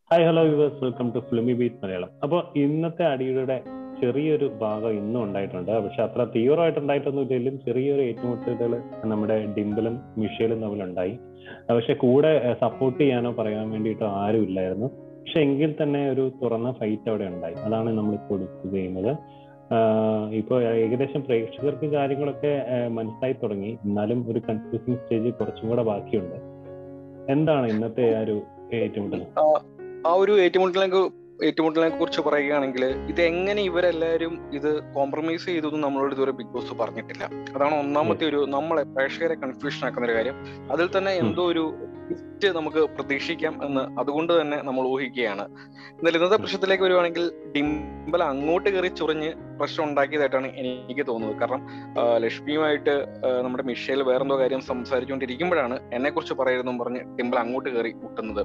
Hi hello yours welcome to filmy beat Malayalam അപ്പോൾ ഇന്നത്തെ അടിയുടെ ചെറിയൊരു ഭാഗം ഇന്നും ഉണ്ടായിട്ടുണ്ട് പക്ഷെ അത്ര തീവ്രമായിട്ട് ഉണ്ടായിട്ടൊന്നും ഇല്ലെങ്കിലും ചെറിയൊരു ഏറ്റുമുട്ടലുകൾ നമ്മുടെ ഡിംബിളും മിഷേലും തമ്മിലുണ്ടായി പക്ഷെ കൂടെ സപ്പോർട്ട് ചെയ്യാനോ പറയാൻ വേണ്ടിയിട്ടോ ആരും ഇല്ലായിരുന്നു പക്ഷെ എങ്കിൽ തന്നെ ഒരു തുറന്ന ഫൈറ്റ് അവിടെ ഉണ്ടായി അതാണ് നമ്മൾ ഇപ്പോൾ ഡിസ്കസ് ചെയ്യുന്നത് ഇപ്പോൾ ഏകദേശം പ്രേക്ഷകർക്ക് കാര്യങ്ങളൊക്കെ മനസ്സിലായി തുടങ്ങി എന്നാലും ഒരു കൺഫ്യൂസിങ് സ്റ്റേജ് കുറച്ചും കൂടെ ബാക്കിയുണ്ട് എന്താണ് ഇന്നത്തെ ആ ഒരു ഏറ്റുമുട്ടൽ ആ ഒരു ഏറ്റുമുട്ടലിനെ ഏറ്റുമുട്ടലിനെ കുറിച്ച് പറയുകയാണെങ്കിൽ ഇത് എങ്ങനെ ഇവരെല്ലാവരും ഇത് കോംപ്രമൈസ് ചെയ്തു നമ്മളോട് ഇതുവരെ ബിഗ് ബോസ് പറഞ്ഞിട്ടില്ല അതാണ് ഒന്നാമത്തെ ഒരു നമ്മളെ പ്രേക്ഷകരെ കൺഫ്യൂഷൻ ആക്കുന്ന ഒരു കാര്യം അതിൽ തന്നെ എന്തോ ഒരു ട്വിസ്റ്റ് നമുക്ക് പ്രതീക്ഷിക്കാം എന്ന് അതുകൊണ്ട് തന്നെ നമ്മൾ ഊഹിക്കുകയാണ് എന്നാൽ ഇന്നത്തെ പ്രശ്നത്തിലേക്ക് വരുവാണെങ്കിൽ ഡിംബൽ അങ്ങോട്ട് കയറി ചുറിഞ്ഞ് പ്രശ്നം ഉണ്ടാക്കിയതായിട്ടാണ് എനിക്ക് തോന്നുന്നത് കാരണം ലക്ഷ്മിയുമായിട്ട് നമ്മുടെ മിഷേൽ വേറെന്തോ കാര്യം സംസാരിച്ചുകൊണ്ടിരിക്കുമ്പോഴാണ് എന്നെ കുറിച്ച് പറയുന്നു പറഞ്ഞ് ഡിംബൽ അങ്ങോട്ട് കയറി മുട്ടുന്നത്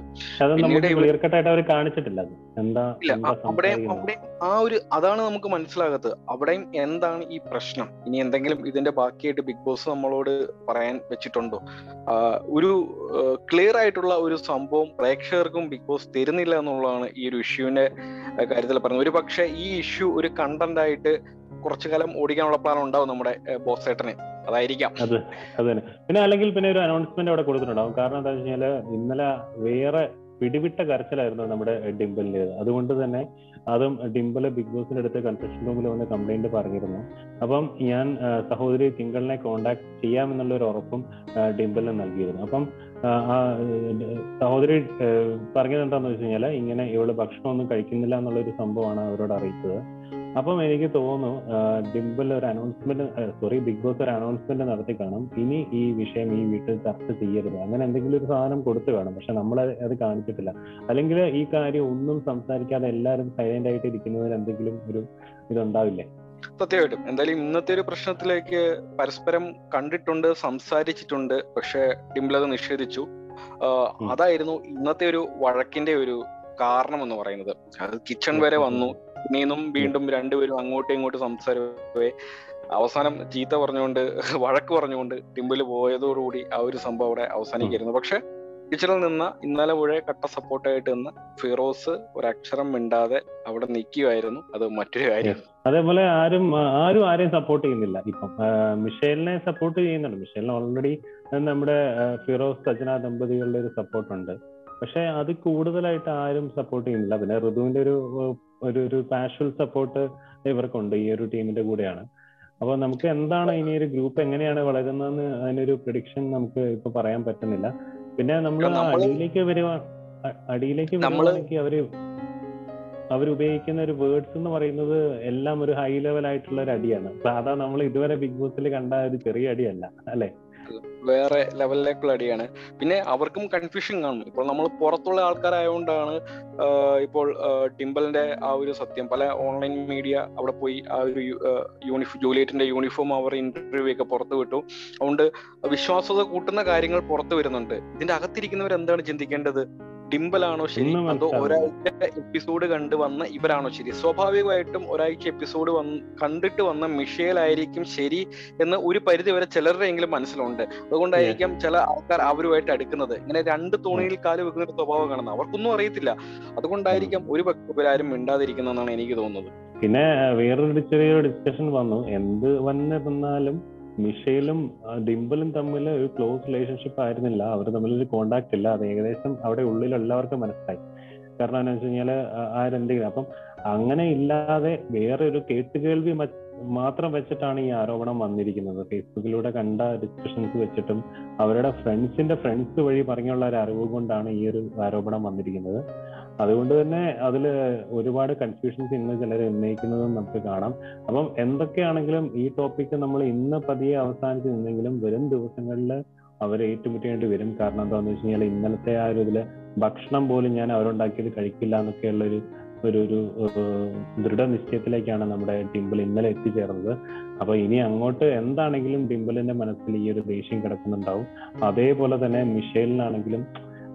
അവർ കാണിച്ചിട്ടില്ല എന്താ ഇല്ല അവിടെ അവിടെ ആ ഒരു അതാണ് നമുക്ക് മനസ്സിലാകാത്തത് അവിടെയും എന്താണ് ഈ പ്രശ്നം ഇനി എന്തെങ്കിലും ഇതിന്റെ ബാക്കിയായിട്ട് ബിഗ് ബോസ് നമ്മളോട് പറയാൻ വെച്ചിട്ടുണ്ടോ ഒരു ക്ലിയർ ആയിട്ടുള്ള ഒരു സംഭവം പ്രേക്ഷകർക്കും ബിഗ് ബോസ് തരുന്നില്ല എന്നുള്ളതാണ് ഈ ഒരു ഇഷ്യൂവിന്റെ കാര്യത്തിൽ പറയുന്നത് ഒരു പക്ഷേ ഈ ഇഷ്യൂ ഒരു കണ്ടന്റ് ആയിട്ട് കുറച്ചു കാലം ഓടിക്കാനുള്ള പ്ലാൻ ഉണ്ടാവും നമ്മുടെ ബോസ് ഏട്ടന് അതായിരിക്കാം അത് അത് തന്നെ പിന്നെ അല്ലെങ്കിൽ പിന്നെ ഒരു അനൗൺസ്മെന്റ് അവിടെ കൊടുത്തിട്ടുണ്ടാവും കാരണം എന്താ വെച്ചാല് ഇന്നലെ വേറെ പിടിവിട്ട കരച്ചിലായിരുന്നു നമ്മുടെ ഡിംബലിൻ്റെത് അതുകൊണ്ട് തന്നെ അതും ഡിംബിള് ബിഗ് ബോസിന്റെ അടുത്ത് കൺഫെഷൻ റൂമിൽ വന്ന് കംപ്ലൈന്റ് പറഞ്ഞിരുന്നു അപ്പം ഞാൻ സഹോദരി തിങ്കളിനെ കോണ്ടാക്ട് ചെയ്യാമെന്നുള്ള ഒരു ഉറപ്പും ഡിംബിളിന് നൽകിയിരുന്നു അപ്പം സഹോദരി പറഞ്ഞത് എന്താണെന്ന് വെച്ച് കഴിഞ്ഞാൽ ഇങ്ങനെ ഇവള് ഭക്ഷണമൊന്നും കഴിക്കുന്നില്ല എന്നുള്ള ഒരു സംഭവമാണ് അവരോട് അറിയിച്ചത് അപ്പം എനിക്ക് തോന്നുന്നു ഡിംബിൾ ഒരു അനൗൺസ്മെന്റ് സോറി ബിഗ് ബോസ് ഒരു അനൗൺസ്മെന്റ് നടത്തി കാണും ഇനി ഈ വിഷയം ഈ വീട്ടിൽ ചർച്ച ചെയ്യരുത് അങ്ങനെ എന്തെങ്കിലും ഒരു സാധനം കൊടുത്തു കാണും പക്ഷെ നമ്മൾ അത് കാണിച്ചിട്ടില്ല അല്ലെങ്കിൽ ഈ കാര്യം ഒന്നും സംസാരിക്കാതെ എല്ലാവരും സൈലന്റ് ആയിട്ട് ഇരിക്കുന്നതിന് എന്തെങ്കിലും ഒരു ഇതുണ്ടാവില്ലേ സത്യമായിട്ടും എന്തായാലും ഇന്നത്തെ ഒരു പ്രശ്നത്തിലേക്ക് പരസ്പരം കണ്ടിട്ടുണ്ട് സംസാരിച്ചിട്ടുണ്ട് പക്ഷെ ഡിംബിൾ അത് നിഷേധിച്ചു അതായിരുന്നു ഇന്നത്തെ ഒരു വഴക്കിന്റെ ഒരു കാരണം എന്ന് പറയുന്നത് അത് കിച്ചൺ വരെ വന്നു പിന്നെയും വീണ്ടും രണ്ടുപേരും അങ്ങോട്ടും ഇങ്ങോട്ടും സംസാരവേ അവസാനം ചീത്ത പറഞ്ഞുകൊണ്ട് വഴക്ക് പറഞ്ഞുകൊണ്ട് ടിമ്പിൽ പോയതോടുകൂടി ആ ഒരു സംഭവം അവിടെ അവസാനിക്കായിരുന്നു പക്ഷെ കിച്ചണിൽ നിന്ന ഇന്നലെ മുഴേ കട്ട സപ്പോർട്ടായിട്ട് നിന്ന് ഫിറോസ് ഒരക്ഷരം മിണ്ടാതെ അവിടെ നിൽക്കുമായിരുന്നു അത് മറ്റൊരു കാര്യം അതേപോലെ ആരും ആരും ആരെയും സപ്പോർട്ട് ചെയ്യുന്നില്ല ഇപ്പം മിഷേലിനെ സപ്പോർട്ട് ചെയ്യുന്നുണ്ട് മിഷേലിന് ഓൾറെഡി നമ്മുടെ ഫിറോസ് സജന ദമ്പതികളുടെ ഒരു സപ്പോർട്ട് ഉണ്ട് പക്ഷെ അത് കൂടുതലായിട്ട് ആരും സപ്പോർട്ട് ചെയ്യുന്നില്ല പിന്നെ ഋതുവിന്റെ ഒരു ഒരു ഒരു പാഷൽ സപ്പോർട്ട് ഇവർക്കുണ്ട് ഈ ഒരു ടീമിന്റെ കൂടെയാണ് അപ്പൊ നമുക്ക് എന്താണ് ഇനി ഒരു ഗ്രൂപ്പ് എങ്ങനെയാണ് വളരുന്നതെന്ന് അതിനൊരു പ്രഡിക്ഷൻ നമുക്ക് ഇപ്പൊ പറയാൻ പറ്റുന്നില്ല പിന്നെ നമ്മൾ അടിയിലേക്ക് വരുവാ അടിയിലേക്ക് വരുവാണെങ്കിൽ അവര് അവർ ഉപയോഗിക്കുന്ന ഒരു വേർഡ്സ് എന്ന് പറയുന്നത് എല്ലാം ഒരു ഹൈ ലെവൽ ആയിട്ടുള്ള ഒരു അടിയാണ് സാധാ നമ്മൾ ഇതുവരെ ബിഗ് ബോസിൽ കണ്ട ഒരു ചെറിയ അടിയല്ല അല്ലെ വേറെ ലെവലിലേക്കുള്ള അടിയാണ് പിന്നെ അവർക്കും കൺഫ്യൂഷൻ കാണും ഇപ്പോൾ നമ്മൾ പുറത്തുള്ള ആൾക്കാരായതുകൊണ്ടാണ് ഇപ്പോൾ ടിംബലിന്റെ ആ ഒരു സത്യം പല ഓൺലൈൻ മീഡിയ അവിടെ പോയി ആ ഒരു യൂണിഫോം ജൂലിയറ്റിന്റെ യൂണിഫോം അവർ ഇന്റർവ്യൂ ഒക്കെ പുറത്തു വിട്ടു അതുകൊണ്ട് വിശ്വാസത കൂട്ടുന്ന കാര്യങ്ങൾ പുറത്തു വരുന്നുണ്ട് ഇതിന്റെ അകത്തിരിക്കുന്നവർ എന്താണ് ചിന്തിക്കേണ്ടത് ഡിംബലാണോ ശരി അതോ ഒരാഴ്ച എപ്പിസോഡ് കണ്ട് വന്ന ഇവരാണോ ശരി സ്വാഭാവികമായിട്ടും ഒരാഴ്ച എപ്പിസോഡ് വന്ന് കണ്ടിട്ട് വന്ന മിഷേലായിരിക്കും ശരി എന്ന് ഒരു പരിധി വരെ ചിലരുടെയെങ്കിലും മനസ്സിലുണ്ട് അതുകൊണ്ടായിരിക്കാം ചില ആൾക്കാർ അവരുമായിട്ട് അടുക്കുന്നത് ഇങ്ങനെ രണ്ട് തോണിയിൽ കാല് വെക്കുന്ന ഒരു സ്വഭാവം കാണുന്നത് അവർക്കൊന്നും അറിയത്തില്ല അതുകൊണ്ടായിരിക്കാം ഒരു ഇവരാരും മിണ്ടാതിരിക്കുന്നതെന്നാണ് എനിക്ക് തോന്നുന്നത് പിന്നെ വേറൊരു ചെറിയൊരു ഡിസ്കഷൻ വന്നു എന്ത് വന്നിരുന്നാലും മിഷയിലും ഡിംബിളും തമ്മിൽ ഒരു ക്ലോസ് റിലേഷൻഷിപ്പ് ആയിരുന്നില്ല അവർ തമ്മിൽ ഒരു കോണ്ടാക്ട് ഇല്ല അത് ഏകദേശം അവിടെ ഉള്ളിൽ എല്ലാവർക്കും മനസ്സിലായി കാരണം എന്താ വെച്ച് കഴിഞ്ഞാൽ ആരെന്തെങ്കിലും അപ്പം അങ്ങനെ ഇല്ലാതെ വേറെ ഒരു കേട്ടുകേൾവി മാത്രം വെച്ചിട്ടാണ് ഈ ആരോപണം വന്നിരിക്കുന്നത് ഫേസ്ബുക്കിലൂടെ കണ്ട ഡിസ്കഷൻസ് വെച്ചിട്ടും അവരുടെ ഫ്രണ്ട്സിന്റെ ഫ്രണ്ട്സ് വഴി പറഞ്ഞുള്ള ഒരു അറിവ് കൊണ്ടാണ് ഈ ഒരു ആരോപണം വന്നിരിക്കുന്നത് അതുകൊണ്ട് തന്നെ അതിൽ ഒരുപാട് കൺഫ്യൂഷൻസ് ഇന്ന് ചിലർ ഉന്നയിക്കുന്നതും നമുക്ക് കാണാം അപ്പം എന്തൊക്കെയാണെങ്കിലും ഈ ടോപ്പിക്ക് നമ്മൾ ഇന്ന് പതിയെ അവസാനിച്ച് നിന്നെങ്കിലും വരും ദിവസങ്ങളിൽ അവർ ഏറ്റുമുട്ടേണ്ടി വരും കാരണം എന്താണെന്ന് വെച്ച് കഴിഞ്ഞാൽ ഇന്നലത്തെ ആ ഒരു ഇതില് ഭക്ഷണം പോലും ഞാൻ അവരുണ്ടാക്കിയത് കഴിക്കില്ല എന്നൊക്കെയുള്ള ഒരു ഒരു ഒരു ദൃഢനിശ്ചയത്തിലേക്കാണ് നമ്മുടെ ഡിംപിൾ ഇന്നലെ എത്തിച്ചേർന്നത് അപ്പൊ ഇനി അങ്ങോട്ട് എന്താണെങ്കിലും ഡിംപിളിന്റെ മനസ്സിൽ ഈ ഒരു ദേഷ്യം കിടക്കുന്നുണ്ടാവും അതേപോലെ തന്നെ മിഷേലിനാണെങ്കിലും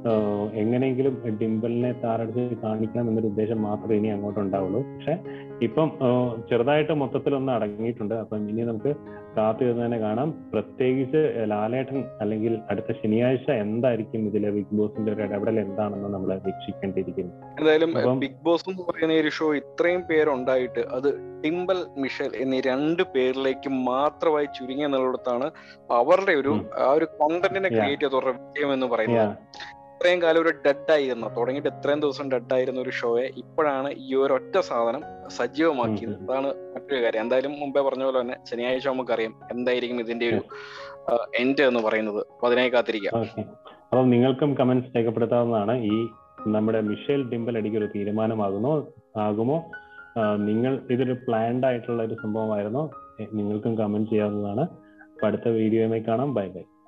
ആഹ് എങ്ങനെയെങ്കിലും ഡിംബലിനെ താറടിച്ച് കാണിക്കണം എന്നൊരു ഉദ്ദേശം മാത്രമേ ഇനി അങ്ങോട്ട് ഉണ്ടാവുള്ളൂ പക്ഷെ ഇപ്പം ആഹ് ചെറുതായിട്ട് മൊത്തത്തിലൊന്ന് അടങ്ങിയിട്ടുണ്ട് അപ്പം ഇനി നമുക്ക് കാത്തിരുന്ന് തന്നെ കാണാം പ്രത്യേകിച്ച് ലാലേട്ടൻ അല്ലെങ്കിൽ അടുത്ത ശനിയാഴ്ച എന്തായിരിക്കും ഇതിലെ ബിഗ് ബോസിന്റെ ഒരു ഇടപെടൽ എന്താണെന്ന് നമ്മൾ വീക്ഷിക്കേണ്ടിയിരിക്കുന്നു എന്തായാലും അപ്പം- ബിഗ് ബോസ് എന്ന് പറയുന്ന ഈ ഒരു ഷോ ഇത്രയും പേരുണ്ടായിട്ട് അത് ടിംബൽ മിഷൽ എന്നീ രണ്ട് പേരിലേക്ക് മാത്രമായി ചുരുങ്ങി എന്നുള്ളിടത്താണ് അവരുടെ ഒരു ഉം. ആ ഒരു കോണ്ടന്റിനെ Yeah. ക്രിയേറ്റ് ചെയ്തവരുടെ വിജയം എന്ന് പറയുന്നത് Yeah. ഇത്രയും കാലം ഒരു ഡെഡ് ആയിരുന്ന തുടങ്ങിയിട്ട് ഇത്രയും ദിവസം ഡെഡ് ആയിരുന്ന ഒരു ഷോയെ ഇപ്പോഴാണ് ഈ ഒരു ഒറ്റ സാധനം സജീവമാക്കിയത് ഉം. അതാണ് മറ്റൊരു കാര്യം എന്തായാലും മുമ്പേ പറഞ്ഞ പോലെ തന്നെ ശനിയാഴ്ച നമുക്കറിയാം എന്തായിരിക്കും ഇതിന്റെ ഒരു എൻഡ് എന്ന് പറയുന്നത് അപ്പൊ അതിനായി കാത്തിരിക്കാം ഓക്കെ അപ്പം നിങ്ങൾക്കും കമന്റ്സ് രേഖപ്പെടുത്താവുന്നതാണ് ഈ നമ്മുടെ മിഷേൽ ഡിംബൽ അടിക്ക് ഒരു തീരുമാനമാകുമോ ആകുമോ ആ, നിങ്ങൾ ഇതൊരു പ്ലാൻഡ് ആയിട്ടുള്ള ഒരു സംഭവമായിരുന്നോ എ, നിങ്ങൾക്കും കമന്റ് ചെയ്യാവുന്നതാണ് അപ്പൊ അടുത്ത വീഡിയോയുമായി കാണാം ബൈ ബൈ